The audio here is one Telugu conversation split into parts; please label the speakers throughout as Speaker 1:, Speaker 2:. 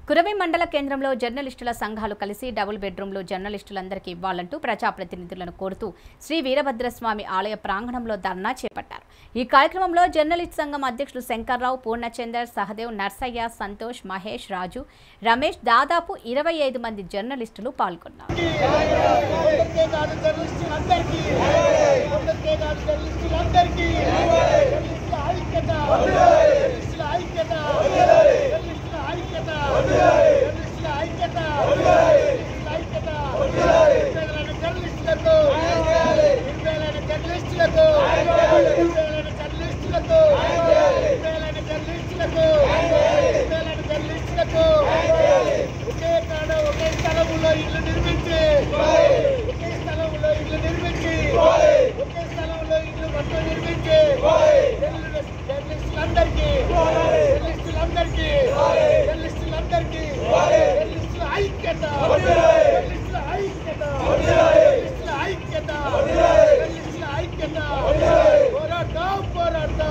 Speaker 1: కురవి మండల కేంద్రంలో జర్నలిస్టుల సంఘాలు కలిసి డబుల్ బెడ్రూమ్లు జర్నలిస్టులందరికీ ఇవ్వాలంటూ ప్రజాప్రతినిధులను కోరుతూ శ్రీ వీరభద్రస్వామి ఆలయ ప్రాంగణంలో ధర్నా చేపట్టారు ఈ కార్యక్రమంలో జర్నలిస్ట్ సంఘం అధ్యక్షులు శంకర్రావు పూర్ణచందర్ సహదేవ్ నర్సయ్య సంతోష్ మహేష్ రాజు రమేష్ దాదాపు ఇరవై ఐదు మంది జర్నలిస్టులు పాల్గొన్నారు
Speaker 2: అందరికీ కాదు జర్నలిస్టులందరికీ అందరికీ కాదు జర్నలిస్టులందరికీ జర్నలిస్టుల ఐక్యత జర్నలిస్టుల ఐక్యత జర్నలిస్టుల ఐక్యత జర్నలిస్టుల ఐక్యత జర్నలిస్టుల ఐక్యత నిర్వేలైన జర్నలిస్టులకు నిర్వేలైన జర్నలిస్టులకు నిర్వేలైన జర్నలిస్టులకు నిర్వేలైన జర్నలిస్టులకు నిర్వేలైన జర్నలిస్టులకు ఒకే కాడ ఒకే స్థలములో ఇల్లు నిర్మించి ఒకే స్థలంలో ఇల్లు నిర్మించి ఒకే స్థలంలో ఇల్లు మొత్తం నిర్మించి జర్నలిస్ట్- జర్నలిస్టులందరికీ జర్నలిస్టులందరికీ జర్నలిస్టులందరికీ జర్నలిస్టుల ఐక్యత జర్నలిస్టుల ఐక్యత జర్నలిస్టుల ఐక్యత జర్నలిస్టుల ఐక్యత పోరాటం పోరాటం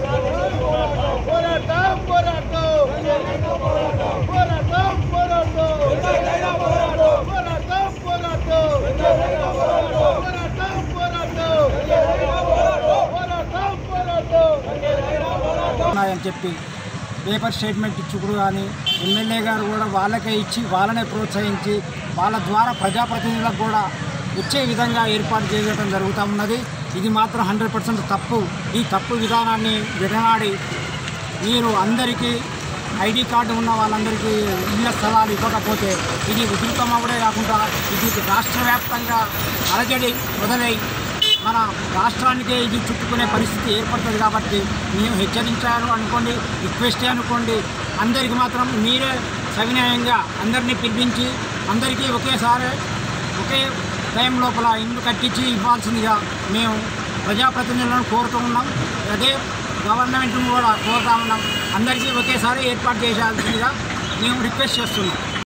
Speaker 2: పోరాటం పోరాటం పోరాటం పోరాటం పోరాటం పోరాటం పోరాటం పోరాటం పోరాటం పోరాటం
Speaker 3: ఉన్నాయని చెప్పి పేపర్ స్టేట్మెంట్ ఇచ్చుకుడు కానీ ఎమ్మెల్యే గారు కూడా వాళ్ళకే ఇచ్చి వాళ్ళనే ప్రోత్సహించి వాళ్ళ ద్వారా ప్రజాప్రతినిధులకు కూడా వచ్చే విధంగా ఏర్పాటు చేయడం జరుగుతూ ఉన్నది ఇది మాత్రం హండ్రెడ్ పర్సెంట్ తప్పు ఈ తప్పు విధానాన్ని విడనాడి మీరు అందరికీ ఐడి కార్డు ఉన్న వాళ్ళందరికీ ఇళ్ల స్థలాలు ఇవ్వకపోతే ఇది ఉధృతమవడే కాకుండా ఇది రాష్ట్ర వ్యాప్తంగా అలజడి మొదలై మన రాష్ట్రానికే ఇది చుట్టుకునే పరిస్థితి ఏర్పడుతుంది కాబట్టి మేము హెచ్చరించారు అనుకోండి రిక్వెస్టే అనుకోండి అందరికి మాత్రం మీరే సవినయంగా అందరినీ పిలిపించి అందరికీ ఒకేసారి ఒకే టైం లోపల ఇల్లు కట్టించి ఇవ్వాల్సిందిగా మేము ప్రజాప్రతినిధులను కోరుతూ ఉన్నాం అదే గవర్నమెంట్ను కూడా కోరుతా ఉన్నాం అందరికీ ఒకేసారి ఏర్పాటు చేయాల్సిందిగా మేము రిక్వెస్ట్ చేస్తున్నాం